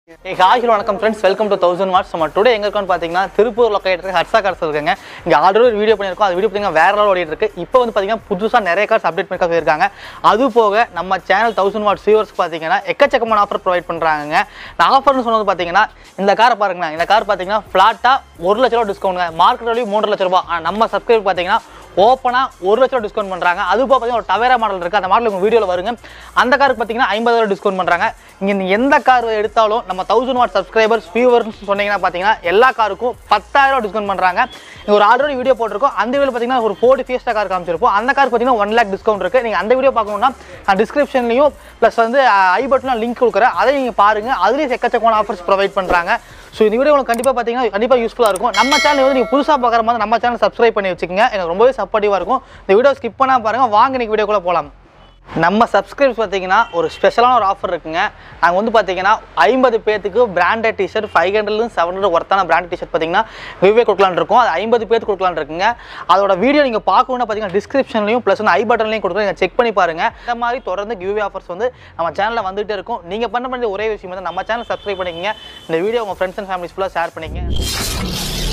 ஏ hi வணக்கம் friends welcome to thousand watts நம்ம today எங்க இருக்கோம்னு பார்த்தீங்கன்னா திருப்பூர் லொக்கேட் இருக்கு ஹர்ஷா கார்ஸ் இருக்குங்க இங்கே ஆல்ரெடி ஒரு வீடியோ பண்ணியிருக்கோம் அது வீடியோ பார்த்தீங்கன்னா வேற லெவல் ஓடிட்டு இருக்கு இப்போ வந்து பார்த்தீங்கன்னா புதுசாக நிறைய கார்ஸ் அப்டேட் பண்ணி போயிருக்காங்க அது போக நம்ம சேனல் தௌசண்ட் வாட்ஸ் வியூவர்ஸ் பார்த்தீங்கன்னா எக்கச்சக்கமான ஆஃபர் ப்ரொவைட் பண்ணுறாங்க நான் ஆஃபர்னு சொன்னது பார்த்தீங்கன்னா இந்த காரை பாருங்களேன் இந்த கார் பார்த்தீங்கன்னா ஃப்ளாட்டாக ஒரு லட்ச ரூபா டிஸ்கவுண்ட் மார்க்கெட் வேல்யூ மூன்று லட்ச ரூபா ஆனா நம்ம சப்ஸ்கிரைப் பார்த்தீங்கன்னா ஓப்பனாக ஒரு லட்சம் டிஸ்கவுண்ட் பண்ணுறாங்க அது போக பார்த்தீங்கன்னா ஒரு டவேரா மாடல் இருக்குது அந்த மாடல் உங்கள் வீடியோவில் வருங்க அந்த காருக்கு பார்த்தீங்கன்னா ஐம்பதாயிரம் டிஸ்கவுண்ட் பண்ணுறாங்க இங்கே நீங்கள் எந்த கார் எடுத்தாலும் நம்ம தௌசண்ட் வாட் சப்ஸ்கிரைபர்ஸ் வியூவர்ஸ் சொன்னீங்கன்னா பார்த்தீங்கன்னா எல்லா காருக்கும் பத்தாயிரம் டிஸ்கவுண்ட் பண்ணுறாங்க இங்க ஒரு ஆல்ரெடி வீடியோ போட்டிருக்கோம் அந்த வீடியோ பார்த்தீங்கன்னா ஒரு ஃபோர்டி ஃபியஸ்டா கார் காமிச்சிருப்போம் அந்த கார் பார்த்தீங்கன்னா ஒன் லேக் டிஸ்கவுண்ட் இருக்குது நீங்கள் அந்த வீடியோ பார்க்கணும்னா நான் டிஸ்கிரிப்ஷன்லையும் ப்ளஸ் வந்து ஐ பட்டனில் லிங்க் கொடுக்குறேன் அதை நீங்கள் பாருங்கள் அதுலேயும் எக்கச்சக்கமான ஆஃபர்ஸ் ப்ரொவைட் பண்ணுறாங்க ஸோ இந்த வீடியோ உங்களுக்கு கண்டிப்பாக பார்த்தீங்கன்னா கண்டிப்பாக யூஸ்ஃபுல்லாக இருக்கும் நம்ம சேனல் வந்து நீங்கள் புதுசாக பார்க்குற மாதிரி நம்ம சேனல் சப்ஸ்கிரைப் பண்ணி வச்சுக்கோங்க எனக்கு ரொம்பவே சப்போர்ட்டிவாக இருக்கும் இந்த வீடியோ ஸ்கிப் பண்ணால் பாருங்கள் வாங்க இன்னைக்கு வீடியோக்குள்ளே போகலாம் நம்ம சப்ஸ்கிரைப்ஸ் பார்த்தீங்கன்னா ஒரு ஸ்பெஷலான ஒரு ஆஃபர் இருக்குங்க நாங்கள் வந்து பார்த்தீங்கன்னா ஐம்பது பேத்துக்கு பிராண்டட் டிஷர்ட் ஃபைவ் ஹண்ட்ரட்லேருந்து செவன் ஹண்ட்ரட் ஒர்த்தான பிராண்டட் டிஷர்ட் பார்த்தீங்கன்னா விவே கொடுக்கலான்னு இருக்கோம் அது ஐம்பது பேருக்கு கொடுக்கலான்னு இருக்குங்க அதோட வீடியோ நீங்கள் பார்க்கணும்னா பார்த்தீங்கன்னா டிஸ்கிரிப்ஷன்லையும் ப்ளஸ் வந்து ஐ பட்டன்லையும் கொடுக்குறோம் நீங்கள் செக் பண்ணி பாருங்கள் இந்த மாதிரி தொடர்ந்து கிவ்வே ஆஃபர்ஸ் வந்து நம்ம சேனலில் வந்துகிட்டே இருக்கும் நீங்கள் பண்ண வேண்டிய ஒரே விஷயம் வந்து நம்ம சேனல் சப்ஸ்கிரைப் பண்ணிக்கங்க இந்த வீடியோ உங்கள் ஃப்ரெண்ட்ஸ் அண்ட் ஃபேமிலிஸ் ஃபுல்லாக ஷேர் பண்ணிக்கங்க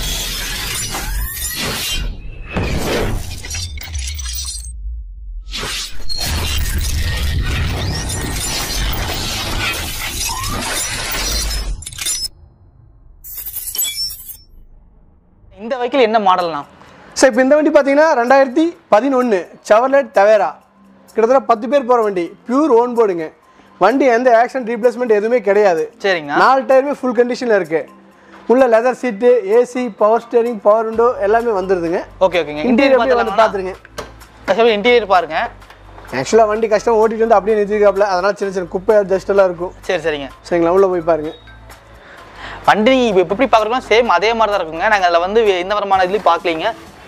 இந்த வெஹிக்கிள் என்ன மாடல்னா சார் இப்போ இந்த வண்டி பார்த்தீங்கன்னா ரெண்டாயிரத்தி பதினொன்று செவர்லெட் தவேரா கிட்டத்தட்ட பத்து பேர் போகிற வண்டி பியூர் ஓன் போர்டுங்க வண்டி எந்த ஆக்சிடென்ட் ரீப்ளேஸ்மெண்ட் எதுவுமே கிடையாது சரிங்கண்ணா நாலு டயருமே ஃபுல் கண்டிஷனில் இருக்கு உள்ள leather seat AC power steering power window எல்லாமே வந்துடுதுங்க ஓகே ஓகேங்க இன்டீரியர் இன்டீரியர் வந்து பார்த்துருங்க பார்த்துருங்க இன்டீரியர் பாருங்க ஆக்சுவலாக வண்டி கஷ்டம் ஓட்டிட்டு வந்து அப்படியே நிறுத்திருக்காப்புல அதனால சின்ன சின்ன குப்பை டஸ்ட் எல்லாம் இருக்கும் சரி சரிங்க சரிங்களா உள்ள போய் பாருங்க வண்டி இப்போ எப்படி பார்க்குறோம் சேம் அதே மாதிரி தான் இருக்குங்க நாங்கள் அதில் வந்து எந்த விதமான இதுலையும் பார்க்கலீங்க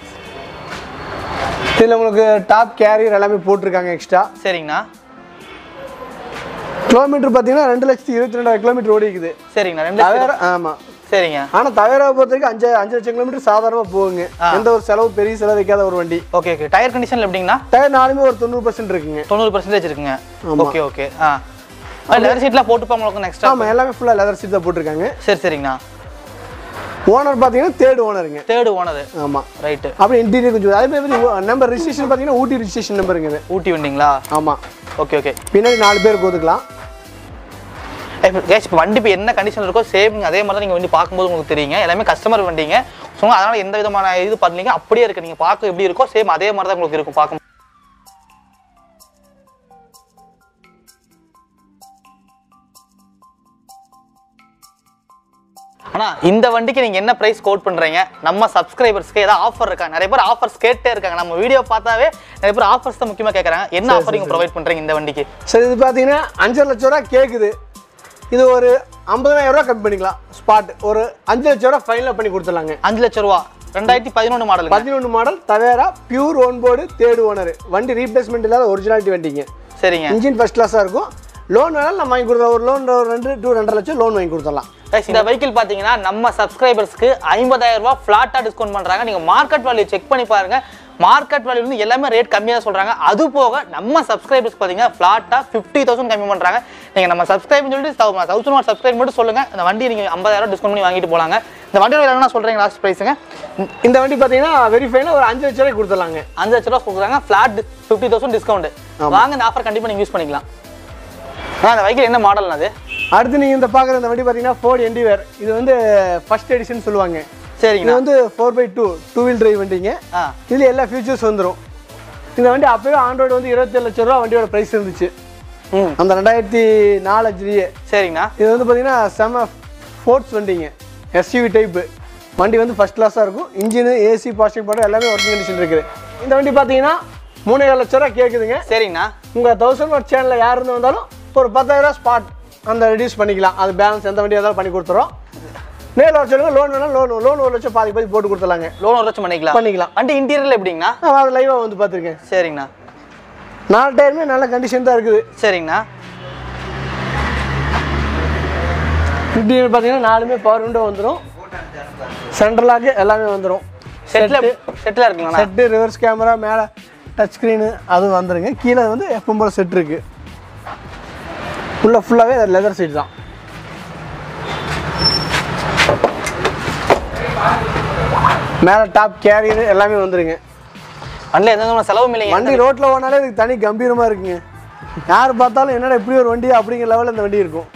இதில் உங்களுக்கு டாப் கேரியர் எல்லாமே போட்டிருக்காங்க எக்ஸ்ட்ரா சரிங்கண்ணா கிலோமீட்டர் பார்த்தீங்கன்னா ரெண்டு லட்சத்தி இருபத்தி ரெண்டாயிரம் கிலோமீட்டர் ஓடிக்குது சரிங்கண்ணா ரெண்டு தவேரா ஆமாம் சரிங்க ஆனா தவேராவை பொறுத்த வரைக்கும் அஞ்சு அஞ்சு லட்சம் கிலோமீட்டர் சாதாரணமா போகுங்க எந்த ஒரு செலவு பெரிய செலவு வைக்காத ஒரு வண்டி ஓகே ஓகே டயர் கண்டிஷனில் எப்படிங்கண்ணா டயர் நாலுமே ஒரு தொண்ணூறு பர்சன்ட் இருக்குங்க தொண்ணூறு பர்சன்டேஜ் இருக்குங்க ஆமா. ஓகே ஓகே ஆ லெதர் சீட்லாம் போட்டுப்பா உங்களுக்கு எக்ஸ்ட்ரா ஆமா எல்லாமே ஃபுல்லா லெதர் சீட் தான் போட்டிருக்காங்க சரி சரிங்கண்ணா ஓனர் பாத்தீங்கன்னா தேர்ட் ஓனருங்க தேர்டு ஓனது ஆமா ரைட்டு அப்படி இன்டீரியர் கொஞ்சம் அதே மாதிரி நம்பர் ரிஜிஸ்ட்ரேஷன் பாத்தீங்கன்னா ஊட்டி ரிஜிஸ்ட்ரேஷன் நம்பருங்க இது ஊட்டி வண்டிங்களா ஆமா ஓகே ஓகே பின்னாடி நாலு பேர் கோதுக்கலாம் கேஷ் இப்போ வண்டி இப்போ என்ன கண்டிஷன் இருக்கோ சேம் அதே மாதிரி தான் நீங்கள் வண்டி பார்க்கும்போது உங்களுக்கு தெரியுங்க எல்லாமே கஸ்டமர் வண்டிங்க ஸோ அதனால் எந்த விதமான இது பண்ணீங்க அப்படியே இருக்கு நீங்கள் பார்க்க எப்படி இருக்கோ சேம் அதே மாதிரி தான் உங்களுக்கு இருக்கும் பார்க்கும் ஆனா இந்த வண்டிக்கு நீங்க என்ன பிரைஸ் கோட் பண்றீங்க நம்ம சப்ஸ்கிரைபர்ஸ்க்கு ஏதாவது ஆஃபர் இருக்கா நிறைய பேர் ஆஃபர்ஸ் கேட்டே இருக்காங்க நம்ம வீடியோ பார்த்தாவே நிறைய பேர் ஆஃபர்ஸ் தான் முக்கியமா கேட்கறாங்க என்ன ஆஃபர் நீங்க ப்ரொவைட் பண்றீங்க இந்த வண்டிக்கு சரி இது பாத்தீங்கன்னா அஞ்சரை லட்சம் ரூபா கேக்குது இது ஒரு ஐம்பதாயிரம் ரூபா கம்மி பண்ணிக்கலாம் ஸ்பாட் ஒரு அஞ்சு லட்சம் ரூபா ஃபைனலாக பண்ணி கொடுத்துடலாங்க அஞ்சு லட்சம் ரூபா ரெண்டாயிரத்தி பதினொன்று மாடல் பதினொன்று model Tavera pure own board third owner வண்டி ரீப்ளேஸ்மெண்ட் இல்லாத ஒரிஜினாலிட்டி வண்டிங்க சரிங்க இன்ஜின் ஃபர்ஸ்ட் கிளாஸாக இருக்கும் லோன் வேணாலும் நம்ம வாங்கி கொடுத்தோம் ஒரு லோன் ஒரு ரெண்டு டூ ரெண்டரை லட்சம் லோன் வாங்கி கொடுத்துடலாம் Guys, இந்த வெஹிக்கிள் பாத்தீங்கன்னா நம்ம சப்ஸ்கிரைபர்ஸ்க்கு ஐம்பதாயிரம் ரூபாய் ஃபிளாட்டா டிஸ்கவுண்ட் பண்றாங்க நீங்க மார்க்கெட் வேல்யூ செக் பண்ணி பாருங்க மார்க்கெட் வேல்யூ வந்து எல்லாமே ரேட் கம்மியாக சொல்றாங்க அது போக நம்ம சப்ஸ்கிரைபர்ஸ் பாத்தீங்கன்னா ஃபிளாட்டா ஃபிஃப்டி தௌசண்ட் கம்மி பண்றாங்க நீங்க நம்ம சப்ஸ்கிரைப் சொல்லிட்டு தௌசண்ட் வாட் சப்ஸ்கிரைப் மட்டும் சொல்லுங்க இந்த வண்டி நீங்க ஐம்பதாயிரம் டிஸ்கவுண்ட் பண்ணி வாங்கிட்டு போலாங்க இந்த வண்டியோட என்ன சொல்றீங்க லாஸ்ட் ப்ரைஸுங்க இந்த வண்டி பார்த்தீங்கன்னா வெரிஃபைல ஒரு அஞ்சு லட்ச ரூபாய் கொடுத்துடலாங்க அஞ்சு லட்ச ரூபா கொடுக்குறாங்க ஃபிளாட் ஃபிஃப்டி தௌசண்ட் டிஸ்கவுண்ட் வாங்க இந்த ஆஃபர் கண்டிப்பா நீங்க யூஸ் பண்ணிக்கலாம் ஆனா இந்த வெஹிக்கிள் என்ன மாடல் அது அடுத்து நீங்கள் இந்த பார்க்குற இந்த வண்டி பார்த்தீங்கன்னா ஃபோர்ட் எண்டிவேர் இது வந்து ஃபர்ஸ்ட் எடிஷன் சொல்லுவாங்க இது சரிங்கண்ணா வந்து four by two two wheel drive வண்டிங்க ஆ இதில் எல்லா ஃபியூச்சர்ஸ் வந்துடும் இந்த வண்டி அப்போவே ஆண்ட்ராய்டு வந்து இருபத்தேழு லட்ச ரூபா வண்டியோட ப்ரைஸ் இருந்துச்சு ம் அந்த ரெண்டாயிரத்தி நாலு அஞ்சுலேயே சரிங்கண்ணா இது வந்து பார்த்தீங்கன்னா செம ஃபோர்ட்ஸ் வண்டிங்க எஸ்யூவி டைப்பு வண்டி வந்து ஃபஸ்ட் கிளாஸாக இருக்கும் இன்ஜினு ஏசி பாஸ்டிக் பாட்டம் எல்லாமே ஒர்க்கிங் கண்டிஷன் இருக்குது இந்த வண்டி பார்த்தீங்கன்னா மூணே லட்ச ரூபா கேட்குதுங்க சரிங்கண்ணா உங்கள் தௌசண்ட் வாட் சேனலில் யார் இருந்து வந்தாலும் ஒரு பத்தாயிரம் ஸ்பாட் அந்த ரெடியூஸ் பண்ணிக்கலாம் அது பேலன்ஸ் எந்த வண்டியாக இருந்தாலும் பண்ணி கொடுத்துறோம் நேரில் வர சொல்லுங்க லோன் வேணால் லோன் லோன் ஒரு லட்சம் பாதி பாதி போட்டு கொடுத்துலாங்க லோன் ஒரு லட்சம் பண்ணிக்கலாம் பண்ணிக்கலாம் வண்டி இன்டீரியர்ல எப்படிங்கண்ணா நான் அது லைவாக வந்து பார்த்துருக்கேன் சரிங்கண்ணா நாலு டயருமே நல்ல கண்டிஷன் தான் இருக்குது சரிங்கண்ணா இன்டீரியர் பார்த்தீங்கன்னா நாலுமே பவர் விண்டோ வந்துடும் சென்ட்ரல் லாக்கு எல்லாமே வந்துடும் செட்டில் செட்டில் இருக்குங்கண்ணா செட்டு ரிவர்ஸ் கேமரா மேலே டச் ஸ்க்ரீனு அதுவும் வந்துருங்க கீழே வந்து எப்பவும் போல செட் இருக்குது உள்ள ஃபுல்லாகவே லெதர் சீட் தான் மேலே டாப் கேரியர் எல்லாமே வந்துருங்க வண்டியில் எந்த விதமான செலவும் இல்லைங்க வண்டி ரோட்டில் ஓனாலே இதுக்கு தனி கம்பீரமாக இருக்குங்க யார் பார்த்தாலும் என்னடா இப்படி ஒரு வண்டி அப்படிங்கிற லெவலில் இந்த வண்டி இருக்கும்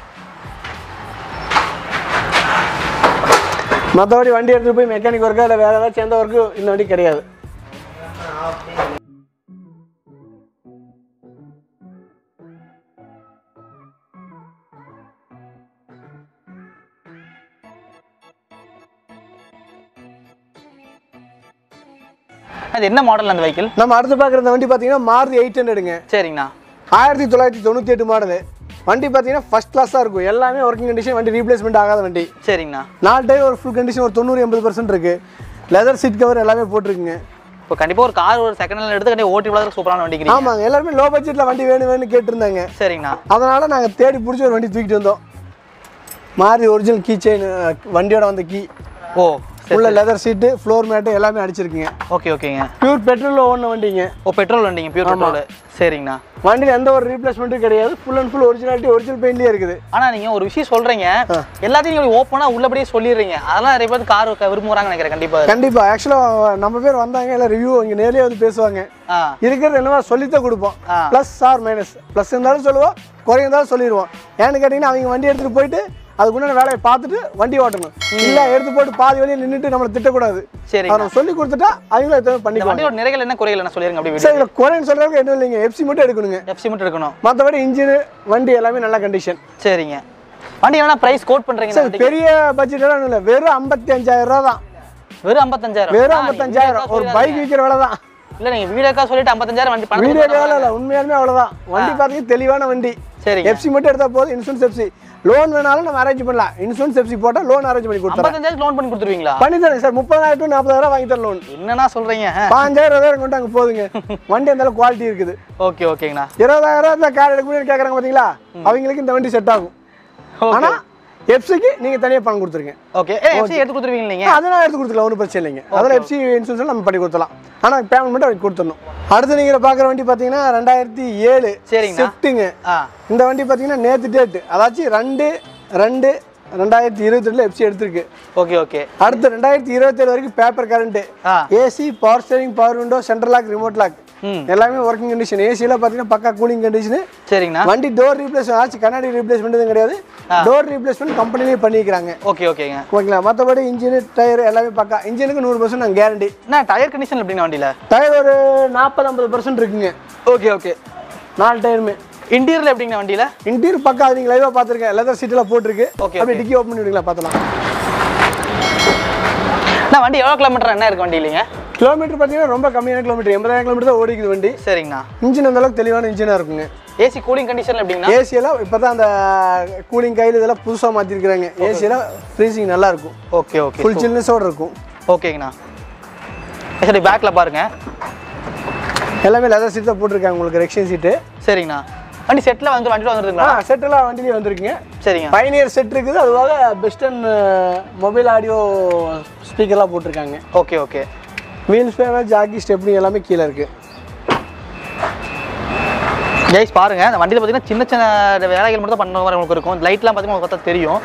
மற்றபடி வண்டி எடுத்துகிட்டு போய் மெக்கானிக் ஒர்க்கா இல்லை வேறு ஏதாச்சும் எந்த ஒர்க்கும் இந்த வண்டி கிடையாது அது என்ன மாடல் அந்த வெஹிக்கிள் நம்ம அடுத்து பார்க்குற இந்த வண்டி பார்த்தீங்கன்னா மாருதி எயிட் ஹண்ட்ரடுங்க சரிங்கண்ணா ஆயிரத்தி தொள்ளாயிரத்தி தொண்ணூற்றி எட்டு மாடலு வண்டி பார்த்தீங்கன்னா ஃபஸ்ட் கிளாஸாக இருக்கும் எல்லாமே ஒர்க்கிங் கண்டிஷன் வண்டி ரீப்ளேஸ்மெண்ட் ஆகாத வண்டி சரிங்கண்ணா நாலு டை ஒரு ஃபுல் கண்டிஷன் ஒரு தொண்ணூறு எண்பது பர்சன்ட் இருக்குது லெதர் சீட் கவர் எல்லாமே போட்டிருக்குங்க இப்போ கண்டிப்பாக ஒரு கார் ஒரு செகண்ட் ஹேண்ட் எடுத்து கண்டிப்பாக ஓட்டி விளாட சூப்பரான வண்டிக்கிறீங்க ஆமாங்க எல்லாருமே லோ பட்ஜெட்டில் வண்டி வேணும் வேணும்னு கேட்டிருந்தாங்க சரிங்கண்ணா அதனால் நாங்கள் தேடி பிடிச்சி ஒரு வண்டி தூக்கிட்டு வந்தோம் மாருதி ஒரிஜினல் கீ செயின் வண்டியோட வந்த கீ ஓ உள்ள லெதர் சீட்டு ஃப்ளோர் மேட்டு எல்லாமே அடிச்சிருக்குங்க ஓகே ஓகேங்க பியூர் பெட்ரோலில் ஓடின வண்டிங்க ஓ பெட்ரோல் வண்டிங்க பியூர் பெட்ரோல் சரிங்கண்ணா வண்டியில் எந்த ஒரு ரீப்ளேஸ்மெண்ட்டும் கிடையாது full and full originality original பெயிண்ட்லேயே இருக்குது ஆனால் நீங்கள் ஒரு விஷயம் சொல்கிறீங்க எல்லாத்தையும் நீங்கள் ஓப்பனாக உள்ளபடியே சொல்லிடுறீங்க அதெல்லாம் நிறைய பேர் கார் விரும்புகிறாங்கன்னு நினைக்கிறேன் கண்டிப்பாக கண்டிப்பாக ஆக்சுவலாக நம்ம பேர் வந்தாங்க எல்லாம் ரிவ்யூ இங்கே நேர்லயே வந்து பேசுவாங்க ஆ இருக்கிறது என்னவோ சொல்லித்தான் கொடுப்போம் ஆ. ப்ளஸ் ஆர் மைனஸ் ப்ளஸ் இருந்தாலும் சொல்லுவோம் குறை இருந்தாலும் சொல்லிடுவோம் ஏன்னு கேட்டிங்கன்னா அவங்க வண்டி எடுத்துகிட்டு போயிட்டு அதுக்குண்டான வேலையை பார்த்துட்டு வண்டி ஓட்டணும் இல்லை எடுத்து போட்டு பாதி வழியில் நின்றுட்டு நம்மளை திட்டக்கூடாது சரிங்க அதை நம்ம சொல்லி கொடுத்துட்டா அவங்களும் எத்தனை இந்த பண்ணிக்குவாங்க வண்டியோட நிறைகள் என்ன குறைகள் என்ன சொல்லிருங்க அப்படி சார் இதில் குறைன்னு சொல்கிறதுக்கு எதுவும் இல்லைங்க எஃப்சி மட்டும் எடுக்கணுங்க எஃப்சி மட்டும் இருக்கணும் மற்றபடி இன்ஜினு வண்டி எல்லாமே நல்ல கண்டிஷன் சரிங்க வண்டி என்ன பிரைஸ் கோட் பண்ணுறீங்க இந்த சார் வண்டிக்கு? பெரிய பட்ஜெட் எல்லாம் இல்லை வெறும் ஐம்பத்தி அஞ்சாயிரம் ரூபா தான் வெறும் ஐம்பத்தஞ்சாயிரம் வெறும் ஆ, நீங்க ஐம்பத்தஞ்சாயிரம் வீடியோக்கா ஒரு சொல்லிடாதீங்க. பைக் விற்கிற வேலை தான் இல்ல நீங்க வீடியோக்கா சொல்லிட்டு ஐம்பத்தஞ்சாயிரம் வண்டி பணம் வீடியோ கொடுத்தா வேலை இல்லை உண்மையாலுமே அவ்வளோதான் வண்டி பார்த்தீங்கன்னா தெளிவான வண்டி சரிங்க எஃப்சி மட்டும் எடுத்தா போதும் இன்சூரன்ஸ் எஃப்சி லோன் வேணாலும் நம்ம அரேஞ்ச் பண்ணலாம் இன்சூரன்ஸ் எஃப்சி போட்டால் லோன் அரேஞ்ச் பண்ணி கொடுத்துறேன் ஐம்பத்தஞ்சாயிரம் லோன் பண்ணி கொடுத்துருவீங்களா பண்ணி தரேன் சார் முப்பதாயிரம் டு நாற்பதாயிரம் வாங்கி தரேன் லோன் என்னண்ணா சொல்றீங்க பாஞ்சாயிரம் இருபதாயிரம் கொண்டு அங்கே போதுங்க வண்டி அந்த குவாலிட்டி இருக்குது ஓகே ஓகேங்கண்ணா இருபதாயிரம் இந்த கார் எடுக்க முடியும்னு கேட்குறாங்க பார்த்தீங்களா அவங்களுக்கு இந்த வண்டி செட் ஆகும் ஓகே ஆனால் எஃப்சிக்கு நீங்கள் தனியாக பணம் கொடுத்துருங்க ஓகே ஏ எஃப்சி எடுத்து கொடுத்துருவீங்க நீங்க அதை நான் எடுத்து கொடுத்துக்கலாம் ஒன்றும் பிரச்சனை இல்லைங்க அதில் எஃப்சி இன்சூரன்ஸ் நம்ம பண்ணி கொடுத்துலாம் ஆனால் பேமெண்ட் மட்டும் அவருக்கு கொடுத்துடணும் அடுத்து நீங்கள் பார்க்குற வண்டி பார்த்தீங்கன்னா ரெண்டாயிரத்தி ஏழு சரிங்கண்ணா. ஸ்விஃப்ட்டுங்க ஆ இந்த வண்டி பார்த்தீங்கன்னா நேற்று டேட்டு அதாச்சும் ரெண்டு ரெண்டு ரெண்டாயிரத்தி இருபத்தெட்டில் எஃப்சி எடுத்திருக்கு ஓகே ஓகே அடுத்து ரெண்டாயிரத்தி இருபத்தேழு வரைக்கும் பேப்பர் கரண்ட்டு ஆ AC power steering power window central lock remote lock ம் எல்லாமே ஒர்க்கிங் கண்டிஷன் ஏசியில் பார்த்தீங்கன்னா பக்கா கூலிங் கண்டிஷனு சரிங்கண்ணா வண்டி டோர் ரீப்ளேஸ் ஆச்சு கண்ணாடி ரீப்ளேஸ்மெண்ட் எதுவும் கிடையாது டோர் ரீப்ளேஸ்மெண்ட் கம்பெனிலேயே பண்ணிக்கிறாங்க ஓகே ஓகேங்க ஓகேங்களா மற்றபடி இன்ஜின் டயர் எல்லாமே பக்கா இன்ஜினுக்கு நூறு பர்சன்ட் நான் கேரண்டி என்ன டயர் கண்டிஷன் எப்படிங்க வண்டியில டயர் ஒரு நாற்பது ஐம்பது பர்சன்ட் இருக்குங்க ஓகே ஓகே நாலு டயருமே இன்டீரியர் எப்படிங்க வண்டியில இன்டீரியர் பக்கா அது நீங்கள் லைவாக பார்த்துருக்கேன் லெதர் சீட்டெல்லாம் போட்டிருக்கு Okay, அப்படியே டிக்கி ஓப்பன் பண்ணி விடுங்களா பார்த்தலாம் நான் வண்டி எவ்வளோ கிலோமீட்டர் என்ன இருக்கு வண்டி இல்லைங்க கிலோமீட்டர் பார்த்தீங்கன்னா ரொம்ப கம்மியான கிலோமீட்டர் எண்பதாயிரம் கிலோமீட்டர் தான் ஓடிக்குது வண்டி சரிங்கண்ணா இன்ஜின் அந்த அளவுக்கு தெளிவான இன்ஜினாக இருக்குங்க ஏசி கூலிங் கண்டிஷன் எப்படிங்கண்ணா ஏசி எல்லாம் இப்போ தான் அந்த கூலிங் கையில் இதெல்லாம் புதுசாக மாற்றிருக்கிறாங்க ஏசி எல்லாம் ஃப்ரீசிங் நல்லா இருக்கும் ஓகே ஓகே ஃபுல் சில்னஸோட இருக்கும் ஓகேங்கண்ணா சரி பேக்கில் பாருங்க எல்லாமே லெதர் சீட் தான் போட்டிருக்காங்க உங்களுக்கு ரெக்ஷன் சீட்டு சரிங்கண்ணா வண்டி செட்டில் வந்து வண்டியில் ஆ வந்துருதுங்களா செட்டெல்லாம் வண்டிலேயே வந்திருக்குங்க சரிங்க பைனியர் செட் இருக்குது அதுவாக பெஸ்டன் மொபைல் ஆடியோ ஸ்பீக்கர்லாம் போட்டிருக்காங்க okay okay wheel spanner jack stepney எல்லாமே கீழே இருக்குது ஜெய்ஸ் பாருங்க அந்த வண்டியில் பார்த்தீங்கன்னா சின்ன சின்ன வேலைகள் மட்டும் தான் பண்ண மாதிரி உங்களுக்கு இருக்கும் லைட்லாம் பார்த்தீங்கன்னா உங்களுக்கு பார்த்தா தெரியும்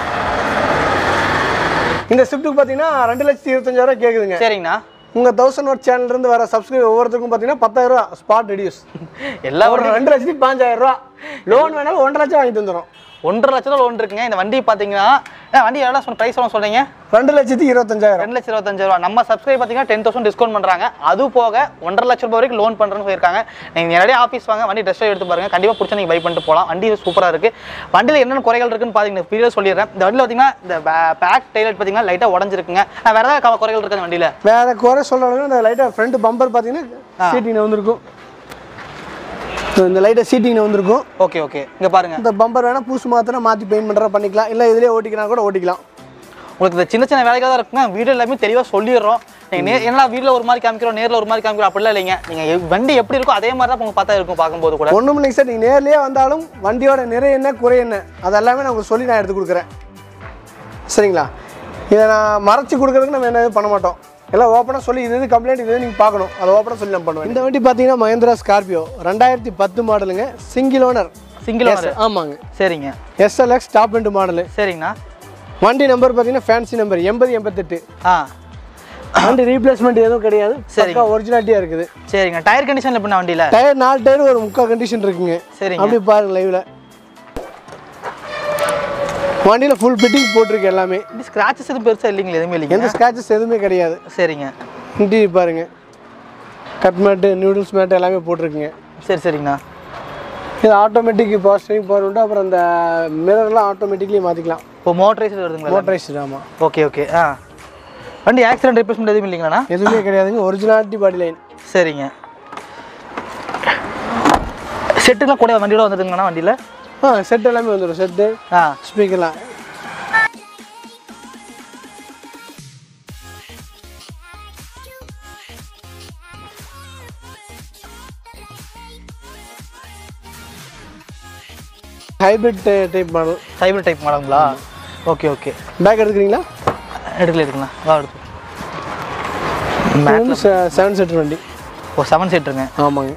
இந்த ஸ்விஃப்ட்டுக்கு பார்த்தீங்கன்னா ரெண்டு லட்சத்தி இருபத்தஞ்சாயிரம் கேட்குதுங்க சரிங்கண்ணா உங்கள் தௌசண்ட் ஒர்க் சேனல்லேருந்து வர சப்ஸ்கிரைப் ஒவ்வொருத்தருக்கும் பார்த்தீங்கன்னா பத்தாயிரம் ரூபா ஸ்பாட் ரெடியூஸ் எல்லா ஒரு ரெண்டு லட்சத்தி பாஞ்சாயிரம் ரூபா லோன் வேணாலும் ஒன்றரை லட்சம் வாங்கி தந்துடும் ஒன்றரை லட்சம் லோன் இருக்குங்க இந்த வண்டி பார்த்தீங்கன்னா ஏன் வண்டி எவ்வளோ சொன்ன ப்ரைஸ் எவ்வளோ சொல்றீங்க ரெண்டு லட்சத்தி இருபத்தஞ்சாயிரம் ரெண்டு லட்சம் இருபத்தஞ்சு ரூபா நம்ம சப்ஸ்கிரைப் பார்த்தீங்கன்னா டென் தௌசண்ட் டிஸ்கவுண்ட் பண்ணுறாங்க அது போக ஒன்றரை லட்சம் ரூபாய் வரைக்கும் லோன் பண்ணுறேன்னு சொல்லியிருக்காங்க நீங்கள் நேரடியாக ஆஃபீஸ் வாங்க வண்டி ட்ரெஸ் எடுத்து பாருங்க கண்டிப்பாக பிடிச்சா நீங்கள் பை பண்ணிட்டு போகலாம் வண்டி சூப்பராக இருக்குது வண்டியில் என்னென்ன குறைகள் இருக்குன்னு பார்த்தீங்கன்னா வீடியோ சொல்லிடுறேன் இந்த வண்டியில் பார்த்தீங்கன்னா இந்த பேக் டைலட் பார்த்தீங்கன்னா லைட்டாக உடஞ்சிருக்குங்க நான் வேறு ஏதாவது குறைகள் இருக்குது அந்த வண்டியில் வேற குறை சொல்ற அளவுக்கு இந்த லைட்டாக ஃப்ரண்ட் பம்பர் பார்த்தீங்கன்னா சீட்டிங் வந்திருக்கும் இந்த லைட்டாக சீட்டிங் வந்திருக்கும் ஓகே ஓகே இங்கே பாருங்க இந்த பம்பர் வேணால் புதுசு மாத்தினா மாற்றி பெயிண்ட் பண்ணுறா பண்ணிக்கலாம் இல்லை இதுலேயே ஓட்டிக்கலாம் கூட ஓட்டிக்கலாம் உங்களுக்கு இந்த சின்ன சின்ன வேலைகள் தான் இருக்குங்க வீடியோ எல்லாமே தெளிவாக சொல்லிடுறோம் நீங்கள் நே என்ன வீடியோவில் ஒரு மாதிரி காமிக்கிறோம் நேரில் ஒரு மாதிரி காமிக்கிறோம் அப்படிலாம் இல்லைங்க நீங்கள் வண்டி எப்படி இருக்கோ அதே மாதிரி தான் உங்களுக்கு பார்த்தா இருக்கும் பார்க்கும்போது கூட ஒன்றும் இல்லைங்க சார் நீங்கள் நேர்லேயே வந்தாலும் வண்டியோட நிறை என்ன குறை என்ன அது எல்லாமே நான் உங்களுக்கு சொல்லி நான் எடுத்து கொடுக்குறேன் சரிங்களா இதை நான் மறைச்சி கொடுக்குறதுக்கு நம்ம என்ன எதுவும் பண்ண மாட்டோம் எல்லாம் ஓப்பனாக சொல்லி இது இது கம்ப்ளைண்ட் இது நீங்கள் பார்க்கணும் அதை ஓப்பனாக சொல்லி நான் பண்ணுவேன் இந்த வண்டி பார்த்தீங்கன்னா மஹேந்திரா ஸ்கார்பியோ ரெண்டாயிரத்தி பத்து மாடலுங்க சிங்கிள் ஓனர் சிங்கிள் ஓனர் ஆமாங்க சரிங்க எஸ்எல்எக்ஸ் டாப் எண்ட் மாடலு சரிங்கண்ணா வண்டி நம்பர் பார்த்தீங்கன்னா ஃபேன்சி நம்பர் எண்பது எண்பத்தெட்டு ஆ வண்டி ரீப்ளேஸ்மெண்ட் எதுவும் கிடையாது சரிங்க. சரிங்க ஒரிஜினாலிட்டியாக இருக்குது சரிங்க டயர் கண்டிஷன் எப்படிண்ணா வண்டியில் டயர் நாலு டயர் ஒரு முக்கால் கண்டிஷன் இருக்குங்க சரிங்க அப்படி பாருங்க லைவ்ல வண்டியில் ஃபுல் ஃபிட்டிங் போட்டிருக்கு எல்லாமே இப்படி ஸ்க்ராச்சஸ் எதுவும் பெருசாக இல்லைங்களா எதுவுமே இல்லைங்க எந்த ஸ்க்ராச்சஸ் எதுவுமே கிடையாது சரிங்க இன்டீரியர் பாருங்க கட் மேட்டு நியூடில்ஸ் மேட்டு எல்லாமே போட்டிருக்குங்க சரி சரிங்கண்ணா இது ஆட்டோமேட்டிக் பவர் ஸ்டேரிங் பவர் உண்டு அப்புறம் அந்த மிரர்லாம் ஆட்டோமேட்டிக்லி மாற்றிக்கலாம் இப்போ மோட்டரைஸ் வருதுங்களா மோட்டரைஸ்டு ஆமாம் ஓகே ஓகே ஆ வண்டி ஆக்சிடென்ட் ரிப்ளேஸ்மெண்ட் எதுவும் இல்லைங்களாண்ணா எதுவுமே கிடையாதுங்க ஒரிஜினாலிட்டி பாடி லைன் சரிங்க செட்டுலாம் கூட வண்டியோட வந்துடுங்கண்ணா வண்டியில் ஆ செட் எல்லாமே வந்துடும் செட்டு ஆ ஸ்பீக்கர்லாம் hybrid type model cyber type மாடலுங்களா ஓகே ஓகே பேக் எடுத்துக்கிறீங்களா எடுக்கல எடுக்கலாம் வா எடுத்து இது வந்து செவன் சீட்டர் வண்டி ஓ செவன் சீட்டுருங்க ஆமாங்க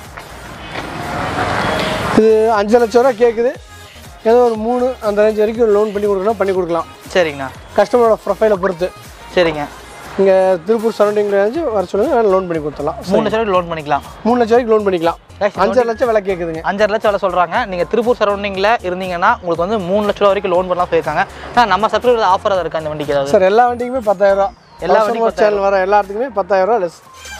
இது அஞ்சு லட்ச ரூபா கேட்குது ஏதோ ஒரு மூணு அந்த ரேஞ்ச் வரைக்கும் லோன் பண்ணி கொடுக்கணும் பண்ணி கொடுக்கலாம் சரிங்கண்ணா கஸ்டமரோட ப்ரொஃபைலை பொறுத்து சரிங்க இங்கே திருப்பூர் சரௌண்டிங்கில் இருந்து வர சொல்லுங்க லோன் பண்ணி கொடுத்துடலாம் மூணு லட்சம் லோன் பண்ணிக்கலாம் மூணு லட்ச வரைக்கும் லோன் பண்ணிக்கலாம் Guys, இந்த அஞ்சரை லட்சம் விலை கேட்குதுங்க அஞ்சரை லட்சம் வேலை சொல்கிறாங்க நீங்கள் திருப்பூர் சரௌண்டிங்கில் இருந்தீங்கன்னா உங்களுக்கு வந்து மூணு லட்ச ரூபா வரைக்கும் லோன் பண்ணலாம் போயிருக்காங்க ஆனால் நம்ம சப்ஸ்கிரைபர் ஆஃபர் இருக்கா இந்த வண்டிக்கு ஏதாவது சார் எல்லா வண்டிக்குமே பத்தாயிரம் ரூபா எல்லா எல்லா வண்டிக்கும் வண்டிக்கும் சேனல் வர எல்லாத்துக்குமே பத்தாயிரம் ரூபா லெஸ்